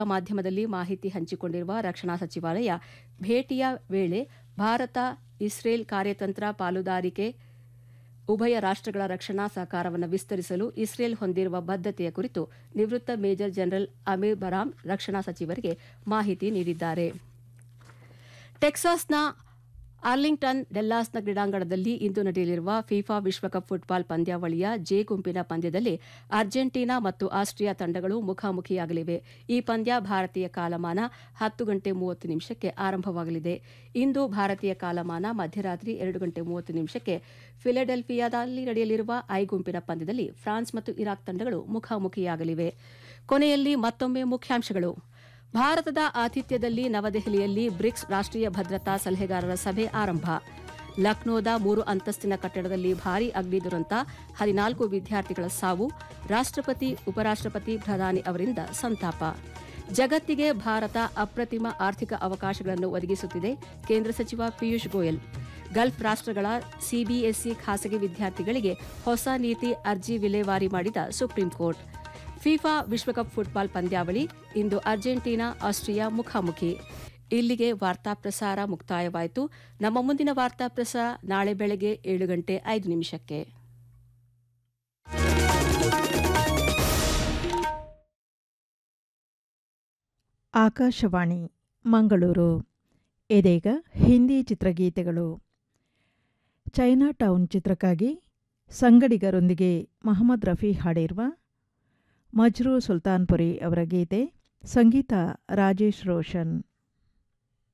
ಮಾಧ್ಯಮದಲ್ಲಿ ಮಾಹಿತಿ ಹಂಚಿಕೊಂಡಿರುವ ರಕ್ಷಣಾ ಸಚಿವಾಲಯ ಭೇಟಿಯ ವೇಳೆ ಭಾರತ ಇಸ್ರೇಲ್ ಕಾರ್ಯತಂತ್ರ ಪಾಲುದಾರಿಕೆ ಉಭಯ ರಾಷ್ಟಗಳ ರಕ್ಷಣಾ ಸಹಕಾರವನ್ನು ವಿಸ್ತರಿಸಲು ಇಸ್ರೇಲ್ ಹೊಂದಿರುವ ಬದ್ಧತೆಯ ಕುರಿತು ನಿವೃತ್ತ ಮೇಜರ್ ಜನರಲ್ ಅಮೀರ್ ಬರಾಮ್ ರಕ್ಷಣಾ ಸಚಿವರಿಗೆ ಮಾಹಿತಿ ನೀಡಿದ್ದಾರೆ ಟೆಕ್ಸಾಸ್ನ ಆರ್ಲಿಂಗ್ಟನ್ ಡೆಲ್ಲಾಸ್ನ ಕ್ರೀಡಾಂಗಣದಲ್ಲಿ ಇಂದು ನಡೆಯಲಿರುವ ಫಿಫಾ ವಿಶ್ವಕಪ್ ಫುಟ್ಬಾಲ್ ಪಂದ್ಯಾವಳಿಯ ಜೆ ಗುಂಪಿನ ಪಂದ್ಯದಲ್ಲಿ ಅರ್ಜೆಂಟೀನಾ ಮತ್ತು ಆಸ್ಟ್ರಿಯಾ ತಂಡಗಳು ಮುಖಾಮುಖಿಯಾಗಲಿವೆ ಈ ಪಂದ್ಯ ಭಾರತೀಯ ಕಾಲಮಾನ ಹತ್ತು ಗಂಟೆ ಮೂವತ್ತು ನಿಮಿಷಕ್ಕೆ ಆರಂಭವಾಗಲಿದೆ ಇಂದು ಭಾರತೀಯ ಕಾಲಮಾನ ಮಧ್ಯರಾತ್ರಿ ಎರಡು ಗಂಟೆ ಮೂವತ್ತು ನಿಮಿಷಕ್ಕೆ ಫಿಲಡೆಲ್ಫಿಯಾದಲ್ಲಿ ನಡೆಯಲಿರುವ ಐ ಗುಂಪಿನ ಪಂದ್ಯದಲ್ಲಿ ಫ್ರಾನ್ಸ್ ಮತ್ತು ಇರಾಕ್ ತಂಡಗಳು ಮುಖಾಮುಖಿಯಾಗಲಿವೆ ಕೊನೆಯಲ್ಲಿ ಮತ್ತೊಮ್ಮೆ ಮುಖ್ಯಾಂಶಗಳು ಭಾರತದ ಆತಿಥ್ಯದಲ್ಲಿ ನವದೆಹಲಿಯಲ್ಲಿ ಬ್ರಿಕ್ಸ್ ರಾಷ್ಟೀಯ ಭದ್ರತಾ ಸಲಹೆಗಾರರ ಸಭೆ ಆರಂಭ ಲಕ್ನೋದ ಮೂರು ಅಂತಸ್ತಿನ ಕಟ್ಟಡದಲ್ಲಿ ಭಾರೀ ಅಗ್ನಿ ದುರಂತ ಹದಿನಾಲ್ಕು ವಿದ್ಯಾರ್ಥಿಗಳ ಸಾವು ರಾಷ್ಟಪತಿ ಉಪರಾಷ್ಟಪತಿ ಪ್ರಧಾನಿ ಅವರಿಂದ ಸಂತಾಪ ಜಗತ್ತಿಗೆ ಭಾರತ ಅಪ್ರತಿಮ ಆರ್ಥಿಕ ಅವಕಾಶಗಳನ್ನು ಒದಗಿಸುತ್ತಿದೆ ಕೇಂದ್ರ ಸಚಿವ ಪಿಯೂಷ್ ಗೋಯಲ್ ಗಲ್ಫ್ ರಾಷ್ಟಗಳ ಸಿಬಿಎಸ್ಇ ಖಾಸಗಿ ವಿದ್ಯಾರ್ಥಿಗಳಿಗೆ ಹೊಸ ನೀತಿ ಅರ್ಜಿ ವಿಲೇವಾರಿ ಮಾಡಿದ ಸುಪ್ರೀಂ ಕೋರ್ಟ್ ಫಿಫಾ ವಿಶ್ವಕಪ್ ಫುಟ್ಬಾಲ್ ಪಂದ್ಯಾವಳಿ ಇಂದು ಅರ್ಜೆಂಟೀನಾ ಆಸ್ಟ್ರಿಯಾ ಮುಖಾಮುಖಿ ಇಲ್ಲಿಗೆ ವಾರ್ತಾ ಪ್ರಸಾರ ಮುಕ್ತಾಯವಾಯಿತು ನಮ್ಮ ಮುಂದಿನ ವಾರ್ತಾ ಪ್ರಸಾರ ನಾಳೆ ಬೆಳಗ್ಗೆ ಏಳು ಗಂಟೆ ಐದು ನಿಮಿಷಕ್ಕೆ ಆಕಾಶವಾಣಿ ಮಂಗಳೂರು ಇದೀಗ ಹಿಂದಿ ಚಿತ್ರಗೀತೆಗಳು ಚೈನಾ ಟೌನ್ ಚಿತ್ರಕ್ಕಾಗಿ ಸಂಗಡಿಗರೊಂದಿಗೆ ಮಹಮ್ಮದ್ ರಫಿ ಹಾಡಿರುವ ಮಜ್ರೂ ಸುಲ್ತಾನ್ಪುರಿ ಅವರ ಗೀತೆ ಸಂಗೀತ ರಾಜೇಶ್ ರೋಷನ್